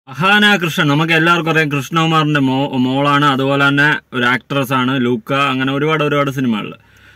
അഹാന കൃഷ്ണൻ നമുക്ക് എല്ലാവർക്കും അറിയാം കൃഷ്ണകുമാറിന്റെ മോ മോളാണ് അതുപോലെ തന്നെ ഒരു ആക്ട്രസ് ആണ് ലൂക്ക അങ്ങനെ ഒരുപാട് ഒരുപാട് സിനിമകളിൽ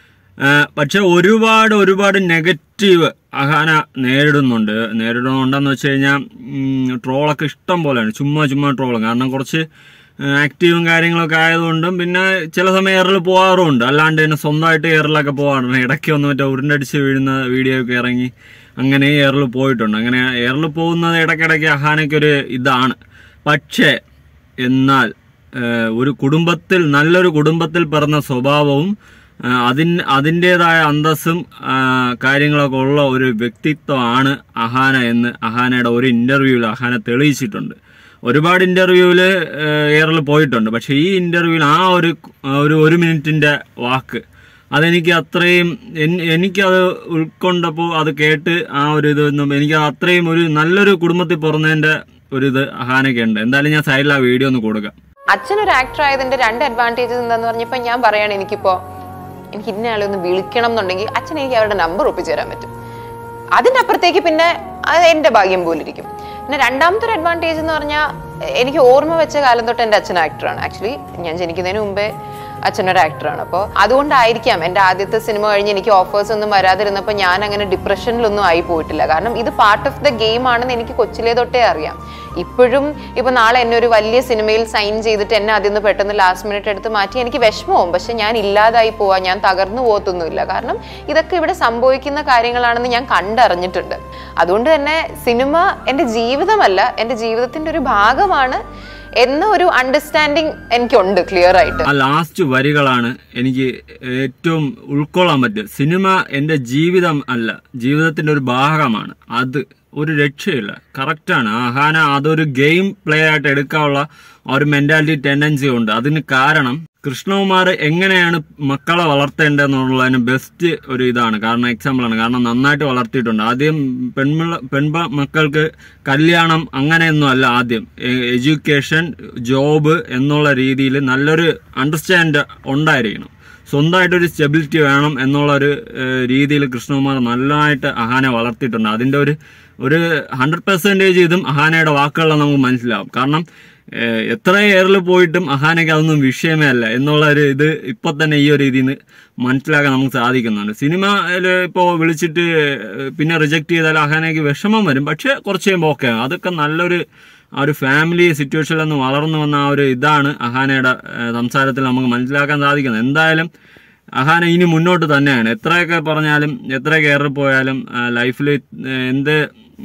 പക്ഷെ ഒരുപാട് ഒരുപാട് നെഗറ്റീവ് അഹാന നേരിടുന്നുണ്ട് നേരിടുന്നുണ്ടെന്ന് വെച്ച് കഴിഞ്ഞാൽ ട്രോളൊക്കെ ഇഷ്ടം പോലെയാണ് ചുമ്മാ ചുമ്മാ ട്രോളും കാരണം കുറച്ച് ആക്റ്റീവും കാര്യങ്ങളൊക്കെ ആയതുകൊണ്ടും പിന്നെ ചില സമയം എയറിൽ പോകാറുമുണ്ട് അല്ലാണ്ട് തന്നെ സ്വന്തമായിട്ട് എയറിലൊക്കെ പോകാറുണ്ട് ഇടയ്ക്ക് ഒന്ന് മറ്റേ ഉരുണ്ടടിച്ച് വീഴുന്ന വീഡിയോ ഒക്കെ ഇറങ്ങി അങ്ങനെ എയറിൽ പോയിട്ടുണ്ട് അങ്ങനെ എയറിൽ പോകുന്നത് ഇടയ്ക്കിടയ്ക്ക് അഹാനയ്ക്കൊരു ഇതാണ് പക്ഷേ എന്നാൽ ഏഹ്, ഒരു കുടുംബത്തിൽ നല്ലൊരു കുടുംബത്തിൽ പിറന്ന സ്വഭാവവും ആ, അതിൻ അതിൻ്റെതായ അന്തസ്സും ആ, കാര്യങ്ങളൊക്കെ ഉള്ള ഒരു വ്യക്തിത്വമാണ് അഹാന എന്ന് അഹാനയുടെ ഒരു ഇന്റർവ്യൂവിൽ അഹാന തെളിയിച്ചിട്ടുണ്ട് ഒരുപാട് ഇന്റർവ്യൂവിൽ എയറിൽ പോയിട്ടുണ്ട് പക്ഷെ ഈ ഇന്റർവ്യൂവിൽ ആ ഒരു ഒരു ഒരു മിനിറ്റിന്റെ വാക്ക് അതെനിക്ക് അത്രയും എൻ- എനിക്കത് ഉൾക്കൊണ്ടപ്പോൾ അത് കേട്ട് ആ ഒരു ഇത് ഒന്നും എനിക്ക് അത്രയും ഒരു നല്ലൊരു കുടുംബത്തിൽ പിറന്നതിന്റെ ഒരു ഇത് അഹാനയ്ക്കുണ്ട് എന്തായാലും ഞാൻ സൈഡിൽ ആ വീഡിയോ ഒന്ന് കൊടുക്കാം അച്ഛൻ ഒരു ആക്ടർ ആയതിന്റെ രണ്ട് അഡ്വാൻറ്റേജസ് എന്താന്ന് പറഞ്ഞപ്പോ ഞാൻ പറയാണ് എനിക്കിപ്പോ എനിക്ക് ഇന്ന ആളെ ഒന്ന് വിളിക്കണം എന്നുണ്ടെങ്കിൽ അച്ഛൻ എനിക്ക് അവരുടെ നമ്പർ ഒപ്പിച്ചു തരാൻ പറ്റും അതിന്റെ അപ്പുറത്തേക്ക് പിന്നെ അത് എന്റെ ഭാഗ്യം പോലെ ഇരിക്കും പിന്നെ രണ്ടാമത്തെ ഒരു അഡ്വാൻറ്റേജ് എന്ന് പറഞ്ഞാൽ എനിക്ക് ഓർമ്മ വെച്ച കാലം തൊട്ട് എൻ്റെ അച്ഛൻ ആക്ടറാണ് ആക്ച്വലി ഞാൻ ജനിക്കുന്നതിന് മുമ്പേ അച്ഛനൊരു ആക്ടറാണ് അപ്പോൾ അതുകൊണ്ടായിരിക്കാം എൻ്റെ ആദ്യത്തെ സിനിമ കഴിഞ്ഞ് എനിക്ക് ഓഫേഴ്സ് ഒന്നും വരാതിരുന്നപ്പോൾ ഞാൻ അങ്ങനെ ഡിപ്രഷനിലൊന്നും ആയി പോയിട്ടില്ല കാരണം ഇത് പാർട്ട് ഓഫ് ദ ഗെയിം ആണെന്ന് എനിക്ക് കൊച്ചിലേ തൊട്ടേ അറിയാം ഇപ്പോഴും ഇപ്പൊ നാളെ എന്നെ ഒരു വലിയ സിനിമയിൽ സൈൻ ചെയ്തിട്ട് എന്നെ അതിൽ നിന്ന് പെട്ടെന്ന് ലാസ്റ്റ് മിനിറ്റ് എടുത്ത് മാറ്റി എനിക്ക് വിഷമവും പക്ഷെ ഞാൻ ഇല്ലാതായി പോവാ ഞാൻ തകർന്നു പോകത്തൊന്നുമില്ല കാരണം ഇതൊക്കെ ഇവിടെ സംഭവിക്കുന്ന കാര്യങ്ങളാണെന്ന് ഞാൻ കണ്ടറിഞ്ഞിട്ടുണ്ട് അതുകൊണ്ട് തന്നെ സിനിമ എൻ്റെ ജീവിതമല്ല എൻ്റെ ജീവിതത്തിന്റെ ഒരു ഭാഗമാണ് എന്ന ഒരു അണ്ടർസ്റ്റാൻഡിങ് എനിക്കുണ്ട് ക്ലിയർ ആയിട്ട് ആ ലാസ്റ്റ് വരികളാണ് എനിക്ക് ഏറ്റവും ഉൾക്കൊള്ളാൻ പറ്റുക സിനിമ എൻ്റെ ജീവിതം അല്ല ജീവിതത്തിന്റെ ഒരു ഭാഗമാണ് അത് ഒരു രക്ഷയില്ല കറക്റ്റാണ് അഹാന അതൊരു ഗെയിം പ്ലേ ആയിട്ട് എടുക്കാനുള്ള ആ ഒരു മെന്റാലിറ്റി ടെൻഡൻസി ഉണ്ട് അതിന് കാരണം കൃഷ്ണകുമാർ എങ്ങനെയാണ് മക്കളെ വളർത്തേണ്ടതെന്നുള്ളതിന് ബെസ്റ്റ് ഒരു ഇതാണ് കാരണം എക്സാമ്പിൾ ആണ് കാരണം നന്നായിട്ട് വളർത്തിയിട്ടുണ്ട് ആദ്യം പെൺപിള്ള പെൺപ മക്കൾക്ക് കല്യാണം അങ്ങനെയൊന്നും അല്ല ആദ്യം എഡ്യൂക്കേഷൻ ജോബ് എന്നുള്ള രീതിയിൽ നല്ലൊരു അണ്ടർസ്റ്റാൻഡ് ഉണ്ടായിരിക്കണം സ്വന്തമായിട്ടൊരു സ്റ്റെബിലിറ്റി വേണം എന്നുള്ള ഒരു രീതിയിൽ കൃഷ്ണകുമാർ നല്ലതായിട്ട് അഹാനെ വളർത്തിയിട്ടുണ്ട് അതിന്റെ ഒരു ഒരു ഹൺഡ്രഡ് പെർസെൻറ്റേജ് ഇതും അഹാനയുടെ വാക്കുകളിൽ നമുക്ക് മനസ്സിലാവും കാരണം ഏഹ്, എത്ര എയറിൽ പോയിട്ടും അഹാനയ്ക്ക് അതൊന്നും വിഷയമേ അല്ല എന്നുള്ള ഒരു ഇത് ഇപ്പൊ തന്നെ ഈ ഒരു രീതിയിൽ നിന്ന് മനസ്സിലാക്കാൻ നമുക്ക് സാധിക്കുന്നുണ്ട് സിനിമയിൽ ഇപ്പോൾ വിളിച്ചിട്ട് ഏഹ്, പിന്നെ റിജക്ട് ചെയ്താൽ അഹാനയ്ക്ക് വിഷമം വരും പക്ഷെ കുറച്ച് കഴിയുമ്പോൾ ഓക്കെ അതൊക്കെ നല്ലൊരു ആ ഒരു ഫാമിലി സിറ്റുവേഷനിൽ നിന്ന് വളർന്നു വന്ന ആ ഒരു ഇതാണ് അഹാനയുടെ ഏഹ്, സംസാരത്തിൽ നമുക്ക് മനസ്സിലാക്കാൻ സാധിക്കുന്നത് എന്തായാലും അഹാന ഇനി മുന്നോട്ട് തന്നെയാണ് എത്രയൊക്കെ പറഞ്ഞാലും എത്രയൊക്കെ ഏറി പോയാലും ലൈഫിൽ എന്ത്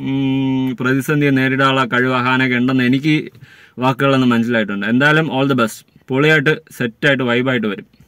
ഉം, പ്രതിസന്ധിയെ നേരിടാനുള്ള കഴിവ് അഹാനൊക്കെ ഉണ്ടെന്ന് എനിക്ക് വാക്കുകളെന്ന് മനസ്സിലായിട്ടുണ്ട് എന്തായാലും ഓൾ ദി ബെസ്റ്റ് പൊളിയായിട്ട് സെറ്റായിട്ട് വൈബായിട്ട് വരും